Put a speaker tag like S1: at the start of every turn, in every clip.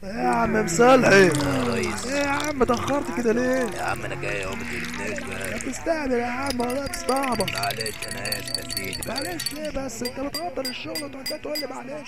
S1: يا عم مصلحي
S2: يا ريس
S1: ايه يا عم اتأخرت كده ليه؟
S2: يا عم انا جاي اهو ما تقلقناش بقى
S1: ما تستعجل يا عم والله تستعبط
S2: معلش انا اسف يا سيدي بقى
S1: معلش ليه بس انت بتقدر الشغل وتقعد تقول لي معلش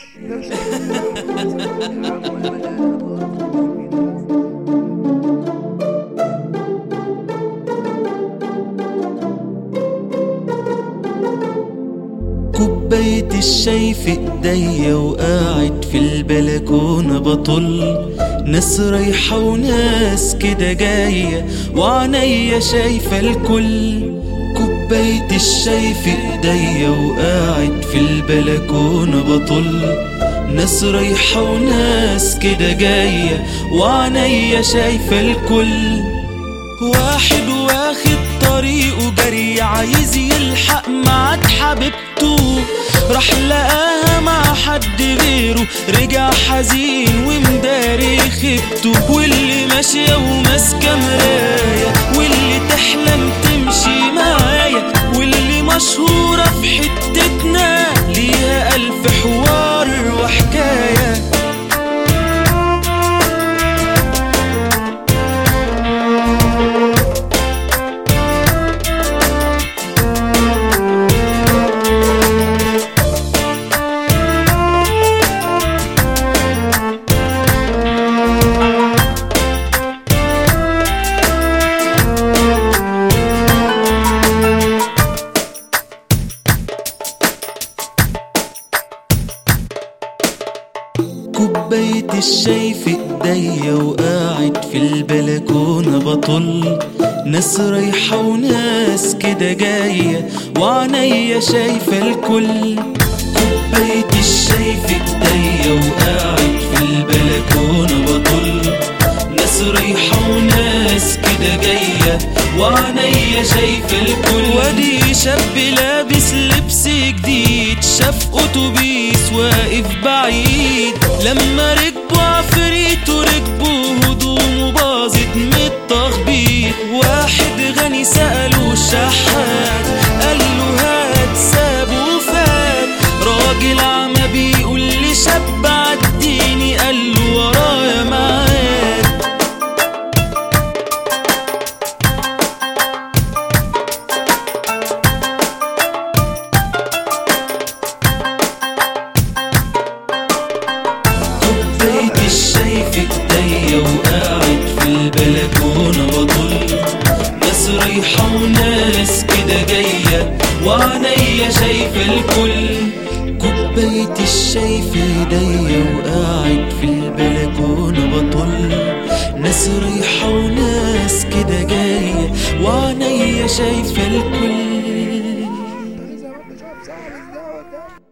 S3: كوباية الشاي في ايديا وقاعد في البلكونة بطل ناس رايحة وناس كده جاية وعنيا شايفة الكل كوباية الشاي في ايديا وقاعد في البلكونة بطل ناس رايحة وناس كده جاية وعنيا شايفة الكل واحد واخد طريقه جري عايز يلحق معاد حبيبته راح لقاها مع حد غيره رجع حزين ومداري خيبته واللي ماشية وماسكة مراية واللي تحلم تمشي معايا واللي مشهورة في حتتنا ليها ألف حوار وحكاية كوباية الشاي في ايديا وقاعد في البلكونة بطل ناس رايحة وناس كده جاية وعنيا شايفة الكل كوباية الشاي في ايديا وقاعد في البلكونة بطل ناس رايحة وناس كده جاية وعنيا شايفة الكل وادي شاب لابس لبس جديد شاف اتوبيس واقف بعيد لما ركبوا عفريت وركبوا هدومه باظت من التخبيط واحد غني سأله الشحات قال له هات سابه وفات راجل عمى بيقول لشاب عديني قال له ورايا معاد كوباية الشاي في ايديا وقاعد في البلكونة بطل ناس رايحة وناس كده جاية وعنيا شايفة الكل كوباية الشاي في ايديا وقاعد في البلكونة بطل ناس رايحة وناس كده جاية وعنيا شايفة الكل
S1: زي ما انت شايف صعب الجو ده